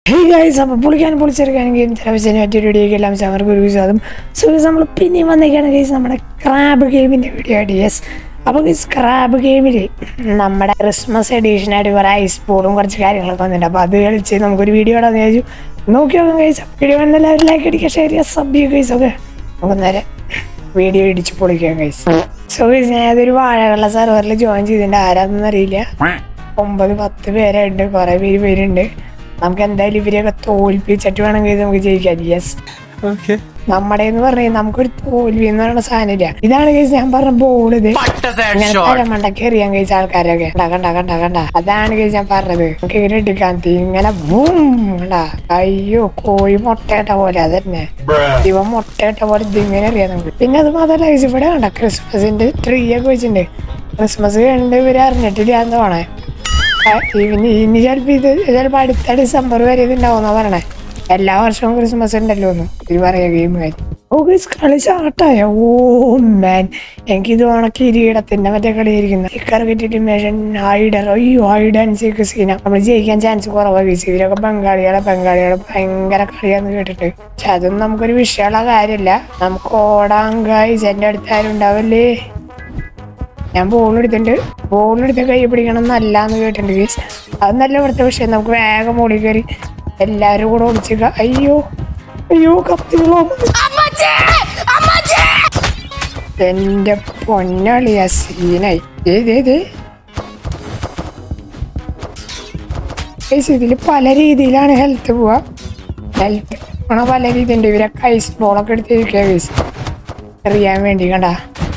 Hey guys അപ്പോൾ പൊളിക്കാൻ പൊളിച്ചെടുക്കാൻ game ടെലിവിഷനെ പറ്റിയ വീഡിയോയ്ക്ക് എല്ലാം അവർക്ക് ഒരു വിശ്വാസം സോ നമ്മൾ പിന്നെയും വന്നേക്കാണ് ഗൈസ് നമ്മുടെ ക്രാബ് ഗെയിമിൻ്റെ വീഡിയോ ആയിട്ട് യെസ് അപ്പോൾ ഗൈസ് ക്രാബ് ഗെയിമിൽ നമ്മുടെ ക്രിസ്മസ് എഡീഷനായിട്ട് കുറേ ഐസ് ബോളും കുറച്ച് കാര്യങ്ങളൊക്കെ വന്നിട്ടുണ്ട് അപ്പോൾ അത് കളിച്ച് നമുക്കൊരു വീഡിയോ ഇടാന്ന് വിചാരിച്ചു നോക്കി നോക്കാം ഗൈസ് വീഡിയോ എല്ലാവരും ലൈക്ക് അടിക്കുക ഷെയർ ചെയ്യുക സബ് ചെയ്യുക ഗൈസ് ഓക്കെ നമുക്ക് നേരെ വീഡിയോ ഇടിച്ച് പൊളിക്കാം ഗൈസ് സോ ഗൈസ് ഞാൻ അതൊരു വാഴകളുടെ സെർവറിൽ ജോയിൻ ചെയ്തിട്ടുണ്ട് ആരാന്നൊന്നും അറിയില്ല ഒമ്പത് പത്ത് പേരുണ്ട് കുറെ പേര് പേരുണ്ട് നമുക്ക് എന്തായാലും ഇവരെയൊക്കെ തോൽപ്പിച്ചിട്ട് വേണമെങ്കിൽ നമുക്ക് ജയിക്കാൻ യെസ് ഓക്കെ നമ്മുടെ എന്ന് പറഞ്ഞാൽ നമുക്കൊരു തോൽവി എന്ന് പറയുന്ന സാധനമില്ല ഇതാണ് കേസ് ഞാൻ പറഞ്ഞ ബോൾ ഇത് ഇങ്ങനെ തലമണ്ടക്ക് എറിയാൻ കഴിച്ച ആൾക്കാരൊക്കെ കണ്ട കണ്ട കണ്ട കണ്ട അതാണ് കേസ് ഞാൻ പറഞ്ഞത് നമുക്ക് ഇങ്ങനെ എടുക്കാൻ തീ ഇങ്ങനെ ബൂം കണ്ടാ അയ്യോ കോഴി മുട്ടയിട്ട പോലെ അതന്നെ ഇവ മുട്ടയിട്ട പോലെ ഇതിങ്ങനെ അറിയാം നമുക്ക് പിന്നെ അത് മാത്രമല്ല guys, ഇവിടെ കണ്ട ക്രിസ്മസിന്റെ ട്രീ ഒക്കെ വെച്ചിട്ടുണ്ട് ക്രിസ്മസ് കണ്ട് ഇവര് അറിഞ്ഞിട്ടില്ല എന്ന് തോണേ ആ, ഇനി ഇനി ചിലപ്പോ ഇത് ചിലപ്പോ അടുത്ത ഡിസംബർ വരെ ഇത് ഉണ്ടാവുന്ന പറയണേ എല്ലാ വർഷവും ക്രിസ്മസ് ഉണ്ടല്ലോ ഒന്ന് ഇത് പറയാ ഗെയിം കാര്യം ഓ ഗൈസ് കളി സ്റ്റാർട്ടായ ഓ മാൻ എനിക്കിത് വേണ കിരീടത്തിന്റെ മറ്റേ കളിയായിരിക്കുന്ന സ്റ്റിക്കർ കിട്ടിയിട്ട് മെഷൻ ഹൈഡർ അയ്യോ ഹൈഡ് ആൻഡ് സീക്ക് സീന നമ്മൾ ജയിക്കാൻ ചാൻസ് കുറവാണ് ഗൈസ് ഇതിലൊക്കെ ബംഗാളികളെ ബംഗാളികളെ ഭയങ്കര കളിയാന്ന് കേട്ടിട്ട് പക്ഷെ അതൊന്നും നമുക്കൊരു വിഷയമുള്ള കാര്യമില്ല നമുക്ക് ഓടാൻ ഗൈസ് എന്റെ അടുത്ത് ആരും ഉണ്ടാവല്ലേ ഞാൻ ബോൾ എടുത്തിട്ടുണ്ട് ബോൾ എടുത്ത് കൈ പിടിക്കണം എന്നല്ലാന്ന് കേട്ടിട്ടുണ്ട് ഗീസ് അത് നല്ല ഇവിടുത്തെ വിഷയം നമുക്ക് വേഗം മോളിൽ കയറി എല്ലാവരും കൂടെ ഒളിച്ചിക്ക അയ്യോ അയ്യോ കത്തികളോ എന്റെ പൊന്നളിയ സീനായി ഏതേത് ഇതിൽ പല രീതിയിലാണ് ഹെൽത്ത് പോവാ ഹെൽത്ത് പോണ പല രീതി ഉണ്ട് ഇവരൊക്കെ ഐസ് ബോളൊക്കെ എടുത്തിരിക്കുക ഗീസ് എറിയാൻ വേണ്ടി കണ്ടാ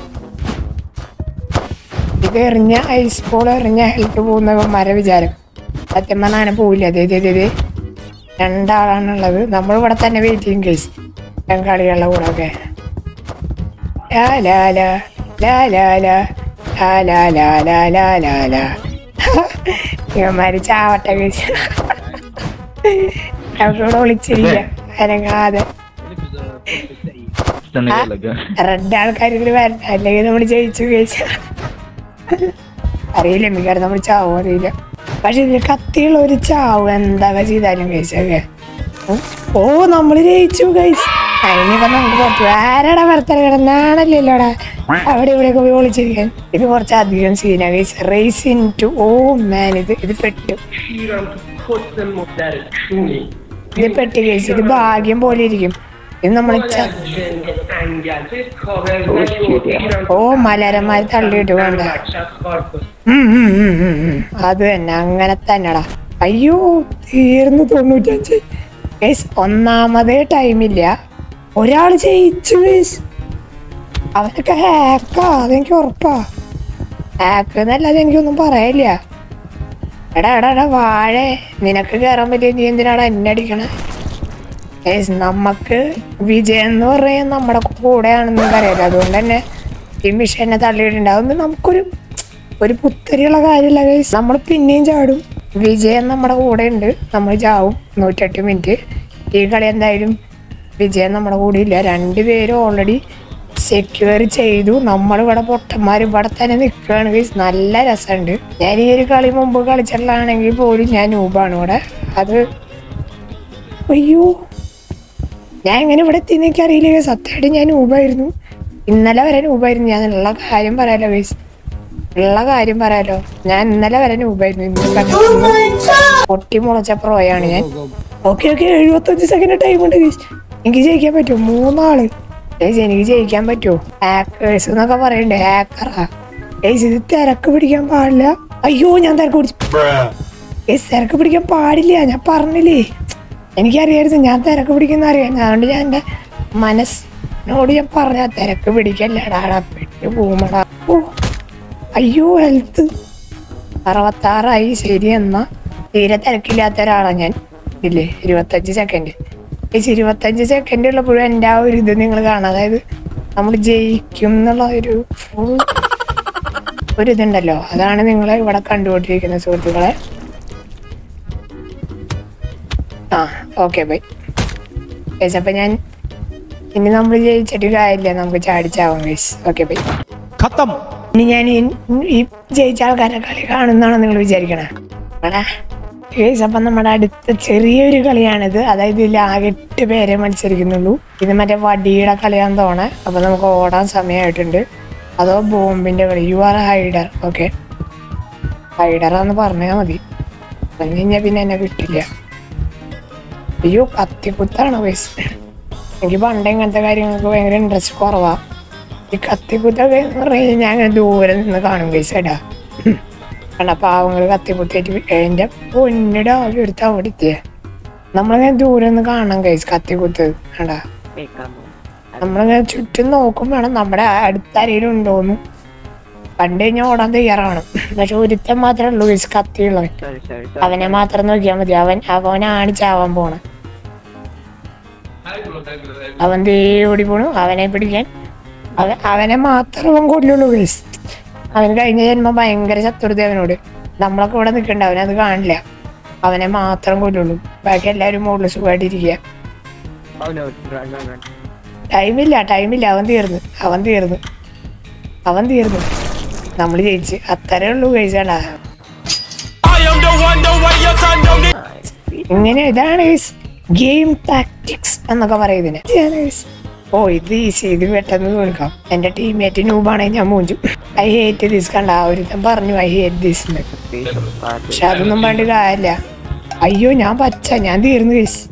ഇത് എറിഞ്ഞ ഐസ് ബോൾ എറിഞ്ഞ ഹെൽത്ത് പോകുന്നവന്മാരെ വിചാരം സത്യം പറഞ്ഞാൽ അങ്ങനെ പോവില്ല അതെ അതെ അതെ രണ്ടാളാണുള്ളത് നമ്മൾ ഇവിടെ തന്നെ വെയിറ്റ് ചെയ്യും കേസ് ബംഗാളികളുടെ കൂടെ ഒക്കെ ലാ ലാ ലാ ലാ ലാ ലാ ലാ ലാ ലാ ലാ ലാ ലാ ലാ ഇവന്മാര് ചാവട്ടെ കേസ് നമുക്കിവിടെ വിളിച്ചിരിക്കുക അനങ്ങാതെ റെഡ് ആൾക്കാർ ഇതിൽ വരണം അല്ലെങ്കിൽ നമ്മൾ ജയിച്ചു കഴിച്ചു അറിയില്ല മിക്കവാറും നമ്മൾ ചാവും അറിയില്ല പക്ഷെ ഇതിൽ കത്തിയുള്ള ഒരു ചാവ് എന്തൊക്കെ ചെയ്താലും കഴിച്ചൊക്കെ ഓ നമ്മൾ ജയിച്ചു കഴിച്ചു അതിനിപ്പോ നമുക്ക് പുറത്തു ആരാടാ വർത്തന കിടന്നാണല്ലോടാ അവിടെ ഇവിടെയൊക്കെ പോയി വിളിച്ചിരിക്കാൻ ഇത് കുറച്ച് അധികം സീനാ കഴിച്ചു race in to oh man ഇത് ഇത് പെട്ടു ഇത് പെട്ട് കഴിച്ചു ഇത് ഭാഗ്യം പോലെ ഇരിക്കും ഇത് നമ്മൾ ഓ മലരന്മാർ തള്ളിയിട്ട് വേണ്ട ഉം, ഉം, ഉം, ഉം, ഉം. അത് തന്നെ അങ്ങനെ തന്നെടാ അയ്യോ തീർന്നു തൊണ്ണൂറ്റഞ്ച് ഗൈസ് ഒന്നാമതേ ടൈമില്ല ഒരാൾ ജയിച്ചു ഗൈസ് അവനൊക്കെ ഹാക്കാ അതെനിക്ക് ഉറപ്പാ ഹാക്ക് എന്നല്ലാതെ എനിക്കൊന്നും പറയില്ല എടാ എടാ എടാ വാഴേ നിനക്ക് കയറാൻ പറ്റിയ നീ എന്തിനാടാ എന്നെ അടിക്കണേ ഗൈസ് നമുക്ക് വിജയം എന്ന് പറയുന്നത് നമ്മുടെ കൂടെയാണെന്ന് അറിയാലോ അതുകൊണ്ട് തന്നെ ഈ മിഷനെ തള്ളിയിട്ടുണ്ട് അതൊന്നും നമുക്കൊരു ഒരു പുത്തരിയുള്ള കാര്യമില്ല ഗൈസ് നമ്മൾ പിന്നെയും ചാടും വിജയം നമ്മുടെ കൂടെ ഉണ്ട് നമ്മൾ ചാവും നൂറ്റെട്ട് മിനിറ്റ് ഈ കളി എന്തായാലും വിജയം നമ്മുടെ കൂടെ ഇല്ല രണ്ടുപേരും ഓൾറെഡി സെക്യൂർ ചെയ്തു നമ്മളിവിടെ പൊട്ടന്മാർ ഇവിടെ തന്നെ നിൽക്കുകയാണ് ഗൈസ് നല്ല രസമുണ്ട് ഞാൻ ഈ ഒരു കളി മുമ്പ് കളിച്ചിട്ടുള്ളതാണെങ്കിൽ പോലും ഞാൻ നൂബാണ് ഇവിടെ അത് അയ്യോ ഞാൻ എങ്ങനെ ഇവിടെ എത്തിയെന്ന് എനിക്ക് അറിയില്ല സത്യമായിട്ട് ഞാൻ ഊബായിരുന്നു ഇന്നലെ വരെ ഊബായിരുന്നു ഞാൻ ഉള്ള കാര്യം പറയാലോ ഗൈസ് ഉള്ള കാര്യം പറയാലോ ഞാൻ ഇന്നലെ വരെ ഊബായിരുന്നു ഇന്ന് കണ്ടു പൊട്ടി മുളച്ച പ്രോയാണ് ഞാൻ ഓക്കെ ഓക്കെ എഴുപത്തഞ്ച് സെക്കൻഡ് ടൈം ഉണ്ട് ഗൈസ് എനിക്ക് ജയിക്കാൻ പറ്റുമോ മൂന്നാള് ഗൈസ് എനിക്ക് ജയിക്കാൻ പറ്റുമോ ഹാക്കേഴ്സ് എന്നൊക്കെ പറയണ്ടേ ഹാക്കറാ ഗൈസ് ഇത് തിരക്ക് പിടിക്കാൻ പാടില്ല അയ്യോ ഞാൻ തിരക്ക് പിടിച്ചു ഗൈസ് തിരക്ക് പിടിക്കാൻ പാടില്ല ഞാൻ പറഞ്ഞില്ലേ എനിക്കറിയായിരുന്നു ഞാൻ തിരക്ക് പിടിക്കുന്ന അറിയാം അതുകൊണ്ട് ഞാൻ എൻ്റെ മനസ്സിനോട് ഞാൻ പറഞ്ഞ തിരക്ക് പിടിക്കല്ലടാടാ പെട്ട് പോകുമടാ ഓ അയ്യോ ഹെൽത്ത് അറുപത്താറായി ശരി എന്നാ തീരെ തിരക്കില്ലാത്ത ഒരാളാണ് ഞാൻ ഇല്ലേ ഇരുപത്തഞ്ച് സെക്കൻഡ് ഈ ഇരുപത്തഞ്ച് സെക്കൻഡ് ഉള്ളപ്പോഴും എൻ്റെ ആ ഒരു ഇത് നിങ്ങൾ കാണാം അതായത് നമ്മൾ ജയിക്കും എന്നുള്ള ഒരു ഫുൾ ഒരു ഇതുണ്ടല്ലോ അതാണ് നിങ്ങളെ ഇവിടെ കണ്ടുകൊണ്ടിരിക്കുന്ന സുഹൃത്തുക്കളെ ആ ഓക്കെ ബൈ ഗൈസ് അപ്പം ഞാൻ ഇനി നമ്മൾ ജയിച്ചിട്ട് കാര്യമില്ല നമുക്ക് ചാടിച്ചാവും ഗൈസ് ഓക്കെ ബൈ खत्म ഇനി ഞാൻ ഈ ഈ ജയിച്ച ആൾക്കാരെ കളി കാണുന്നാണോ നിങ്ങൾ വിചാരിക്കണേ എടാ ഗൈസ് അപ്പം നമ്മുടെ അടുത്ത ചെറിയൊരു കളിയാണിത് അതായത് ഇതിൽ ആകെ എട്ട് പേരെ മത്സരിക്കുന്നുള്ളൂ ഇത് മറ്റേ വടിയുടെ കളിയാന്ന് തോന്നേ അപ്പൊ നമുക്ക് ഓടാൻ സമയമായിട്ടുണ്ട് അതോ ബോംബിന്റെ കളി യു ആർ ഹൈഡർ ഓക്കെ ഹൈഡറാന്ന് പറഞ്ഞാൽ മതി പറഞ്ഞു കഴിഞ്ഞാൽ പിന്നെ എന്നെ കിട്ടില്ല അയ്യോ കത്തിക്കുത്താണ് ഗൈസ് എനിക്ക് പണ്ട് ഇങ്ങനത്തെ കാര്യങ്ങൾക്ക് ഭയങ്കര ഇൻട്രസ്റ്റ് കുറവാ ഈ കത്തിക്കുത്തൊക്കെ എന്ന് പറഞ്ഞു കഴിഞ്ഞാൽ ഞാൻ അങ്ങനെ ദൂരെ നിന്ന് കാണും ഗൈസ് എടാ കണ്ട പാവങ്ങൾ കത്തിക്കുത്തിയിട്ട് എന്റെ പൊന്നിടെ ആകെ എടുത്ത് അവിടെ എത്തിയേ നമ്മളിങ്ങനെ ദൂരെ നിന്ന് കാണാം ഗൈസ് കത്തിക്കുത്ത് കണ്ടാ നമ്മളിങ്ങനെ ചുറ്റും നോക്കും വേണം നമ്മുടെ അടുത്ത ആരെങ്കിലും ഉണ്ടോന്ന് കണ്ടു കഴിഞ്ഞാൽ ഓടാൻ തയ്യാറാവണം പക്ഷെ ഒരുത്തൻ മാത്രമേ ഉള്ളൂ ഗൈസ് കത്തിയുള്ളവൻ Sorry, sorry, sorry. അവനെ മാത്രം നോക്കിയാൽ മതി അവൻ അവനാണ് ചാവാൻ പോണ അവൻ ദേ ഓടി പോണു അവനെ പിടിക്കാൻ അവൻ അവനെ മാത്രം അവൻ കൊല്ലുള്ളൂ ഗൈസ് അവന് കഴിഞ്ഞ ജന്മം ഭയങ്കര ശത്രുത അവനോട് നമ്മളൊക്കെ ഇവിടെ നിൽക്കണ്ട അവനത് കാണില്ല അവനെ മാത്രം കൊല്ലുള്ളൂ ബാക്കി എല്ലാവരും മുകളിൽ സുഖമായിട്ടിരിക്കുക Oh no, run, run, run. ടൈമില്ല ടൈമില്ല അവൻ തീർന്നു അവൻ തീർന്നു അവൻ തീർന്നു നമ്മൾ ജയിച്ച് അത്രേ ഉള്ളൂ കഴിച്ചാടാ I am the one, the way your son don't need. ഇങ്ങനെ ഇതാണ് ഗെയിം ടാക്ടിക്സ് എന്നൊക്കെ പറയുന്നതിന് ഇതാണ് guys. ഓ ഇത് ഈസി ഇത് പെട്ടെന്ന് കൊടുക്കാം എന്റെ ടീമേറ്റ് നൂബാണെങ്കിൽ ഞാൻ മൂഞ്ചു ഐ ഹേറ്റ് ദിസ് കണ്ട ഒരുത്തൻ പറഞ്ഞു ഐ ഹേറ്റ് ദിസ് എന്ന് പക്ഷെ അതൊന്നും വേണ്ട കാര്യമില്ല അയ്യോ ഞാൻ പച്ച ഞാൻ തീർന്നു കേസ്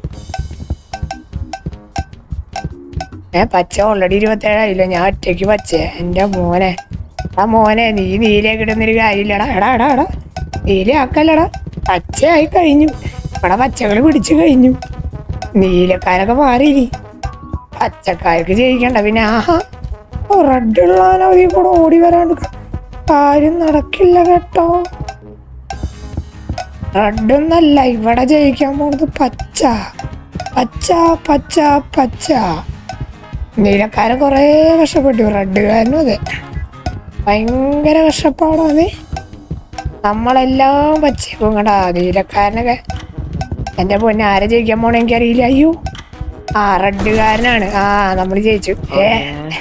ഏ പച്ച ഓൾറെഡി ഇരുപത്തേഴായില്ലോ ഞാൻ ഒറ്റയ്ക്ക് പച്ച എന്റെ മോനെ ആ മോനെ നീ നീലയൊക്കെ ഇടുന്നൊരു കാര്യമില്ലടാ എടാ എടാ എടാ നീല ആക്കല്ലടാ പച്ചയായി കഴിഞ്ഞു ഇവിടെ പച്ചകൾ പിടിച്ചു കഴിഞ്ഞു നീലക്കാരൊക്കെ മാറിയിരി പച്ചക്കാർക്ക് ജയിക്കണ്ട പിന്നെ ആഹാ റെഡ് ഉള്ളവനവധി കൂടെ ഓടി വരാണ്ട് കാര്യം നടക്കില്ല കേട്ടോ റെഡ് ഒന്നല്ല ഇവിടെ ജയിക്കാൻ പോണത് പച്ച പച്ച പച്ച പച്ച നീലക്കാരൻ കുറേ കഷ്ടപ്പെട്ടു റെഡുകാരനും അതെ ഭയങ്കര കഷ്ടപ്പാടാണ് നമ്മളെല്ലാം പച്ചക്കും കണ്ടാ നീലക്കാരനൊക്കെ എൻ്റെ പൊന്നെ ആരെ ജയിക്കാൻ പോണ എനിക്കറിയില്ല അയ്യോ ആ റെഡുകാരനാണ് ആ നമ്മൾ ജയിച്ചു ഏ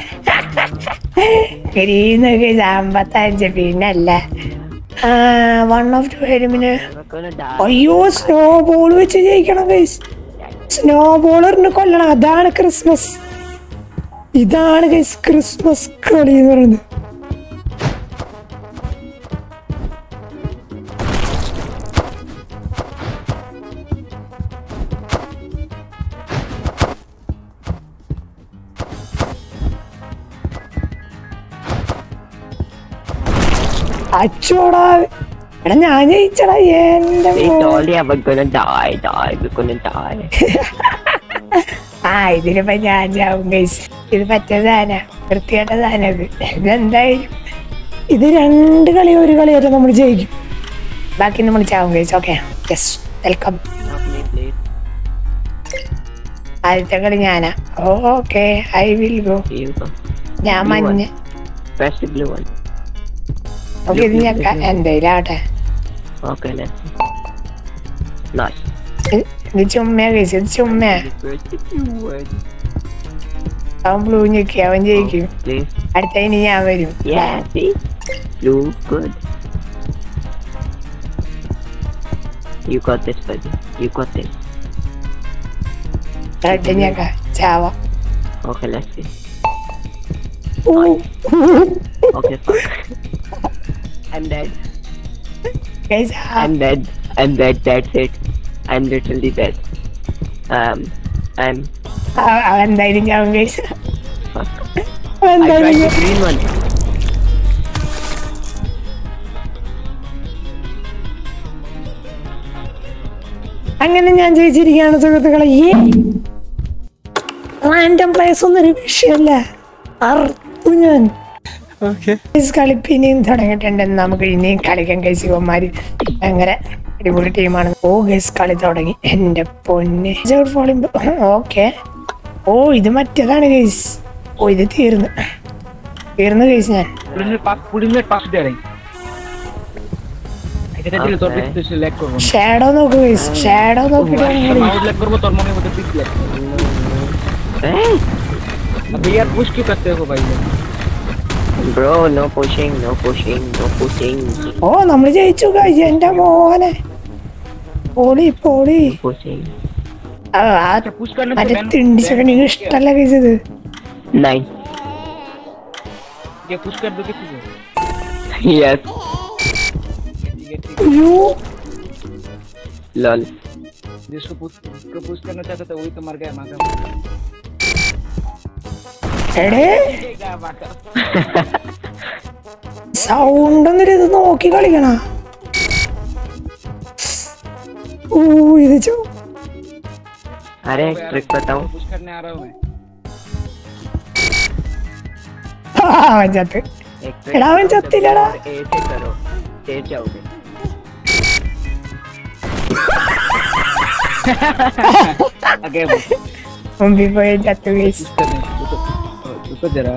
ഗ്രീനൊക്കെ അമ്പത്തഞ്ച് പിന്നല്ല വൺ ഓഫ് ടു പിന്നെ We're gonna die. അയ്യോ സ്നോ ബോൾ വെച്ച് ജയിക്കണം ഗൈസ് സ്നോ ബോളറിന് കൊല്ലണം അതാണ് ക്രിസ്മസ് ഇതാണ് ഗൈസ് ക്രിസ്മസ് കളി എന്ന് പറയുന്നത് അച്ചോടാ എടാ ഞാൻ ജയിച്ചടാ എന്റെ They മോനെ. told you we're gonna die, die, we're gonna die. ആ ഇതിലിപ്പോ ഞാൻ ചാവും ഗൈസ് ഇത് പറ്റിയ സാധന വൃത്തികെട്ട സാധനം ഇത് ഇതെന്തായാലും ഇത് രണ്ട് കളി ഒരു കളിയായിട്ട് നമ്മൾ ജയിക്കും ബാക്കി നമ്മൾ ചാവും guys okay yes welcome Now please, please. ആദ്യത്തെ കളി ഞാനാ okay I will go Here you go. ഞാൻ Blue മഞ്ഞ one. Press the blue one. Okay ഇത് ഞാൻ എന്തേലും ആവട്ടെ Okay, let's see. Nice. ഇത് ഇത് ചുമ്മയാ ഗൈസ് ഇത് ചുമ്മയാ Press the blue one. അവൻ ബ്ലൂ ഞെക്കി അവൻ ജയിക്കും Please. അടുത്ത ഇനി ഞാൻ വരും Yeah, see? Blue, good. You got this, buddy. You got this. Red ഞെക്ക ചാവ Okay, let's see. Okay, fuck. I'm dead. Guys I'm dead. I'm dead. That's it. I'm literally dead. Um, I'm. അവൻ എന്തായാലും ചാവും guys Fuck. അവൻ I tried എന്തായാലും the green one. അങ്ങനെ ഞാൻ ജയിച്ചിരിക്കുകയാണ് സുഹൃത്തുക്കളെ ഈ റാൻഡം പ്ലേസ് ഒന്നും ഒരു വിഷയമല്ല അർത്തു ഞാൻ Guys, കളിപ്പ് ഇനിയും തുടങ്ങിയിട്ടുണ്ട് നമുക്ക് ഇനിയും കളിക്കാൻ കഴിച്ച് ഇവന്മാര് ഭയങ്കര അടിപൊളി ടീമാണ് ഓ ഗസ് കളി തുടങ്ങി എന്റെ പൊന്ന് ഓക്കെ ഓ ഇത് മറ്റേതാണ് ഗൈസ് ഓ ഇത് തീർന്നു തീർന്നു ഗൈസ് ഞാൻ পুলিশের পাশ পুলিশের পাশ দিয়ে নেই এটা দিলে তোর Okay. পিছনে ল্যাগ করবো ഷാഡോ നോക്ക് ഗൈസ് ഷാഡോ നോക്കിട്ട് মাউস ল্যাগ করবো তোর মনের মধ্যে পিক ল্যাগ Hey, अभी यार पुश क्यों करते हो भाई bro, no pushing, no pushing, no pushing. ഓ നമ്മൾ ജയിച്ചു ഗൈസ് എന്റെ മോനെ പോളി പോളി Pushing. ആ, ആ पुश करने से മറ്റേ ban- തിണ്ടിച്ചൊക്കെ ban- എനിക്ക് ഇഷ്ടമല്ല കഴിച്ചത് Nine. ये पुश कर दो किसी को Yes. ठीक है ठीक അയ്യോ Lol. है जिसको पुश को पुश करना चाहता था वही तो मर गया माँ का എടേ क्या बात कर സൗണ്ട് ഒന്നും ഇത് നോക്കി കളിക്കണ ഓ ഇത് ചോ अरे ट्रिक बताऊं पुश करने आ रहा हूँ मैं അവൻ ചത്ത് एक trick എടാ, അവൻ ചത്തില്ലടാ. ए से करो तेज जाओगे आगे पुश മുമ്പിൽ പോയി ചത്ത് കേസ് करने रुको रुको जरा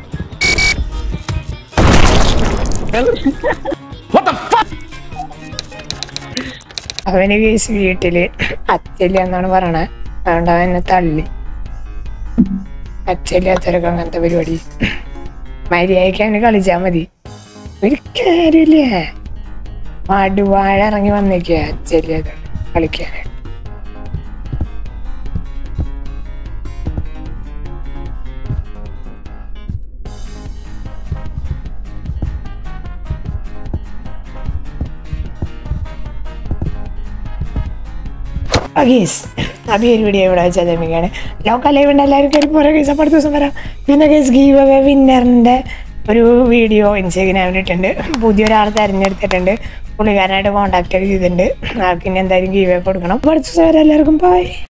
അവന് കേസ് വീട്ടില് അച്ഛല്ല എന്നാണ് പറയണേ അതുകൊണ്ട് അവൻ എന്നെ തള്ളി അച്ഛല്ലാത്തവരൊക്കെ അങ്ങനത്തെ പരിപാടി മര്യാദയ്ക്ക് അവന് കളിച്ചാ മതി ഒരു കാര്യമില്ല മടുവാഴ ഇറങ്ങി വന്നേക്കുക അച്ഛല്ലാത്ത കളിക്കാനായിട്ട് ഗീസ് അബി ഒരു വീഡിയോ ഇവിടെ വെച്ചാൽ തമ്മിക്കാണ് ലോക്കൽ ലൈവ് ഉണ്ട് എല്ലാവരും കയറി പോരാ ഗീസ് അപ്പോൾ അടുത്ത ദിവസം വരാം പിന്നെ ഗീസ് ഗീവ് അവേ വിന്നറിൻ്റെ ഒരു വീഡിയോ ഇൻസ്റ്റഗ്രാമിൽ ഇട്ടിട്ടുണ്ട് പുതിയൊരാൾ തിരഞ്ഞെടുത്തിട്ടുണ്ട് പുള്ളിക്കാരനായിട്ട് കോൺടാക്ട് ഒക്കെ ചെയ്തിട്ടുണ്ട് ആൾക്ക് ഇനി എന്തായാലും ഗീവ് കൊടുക്കണം അപ്പോൾ അടുത്ത ദിവസം വരാം എല്ലാവർക്കും ബൈ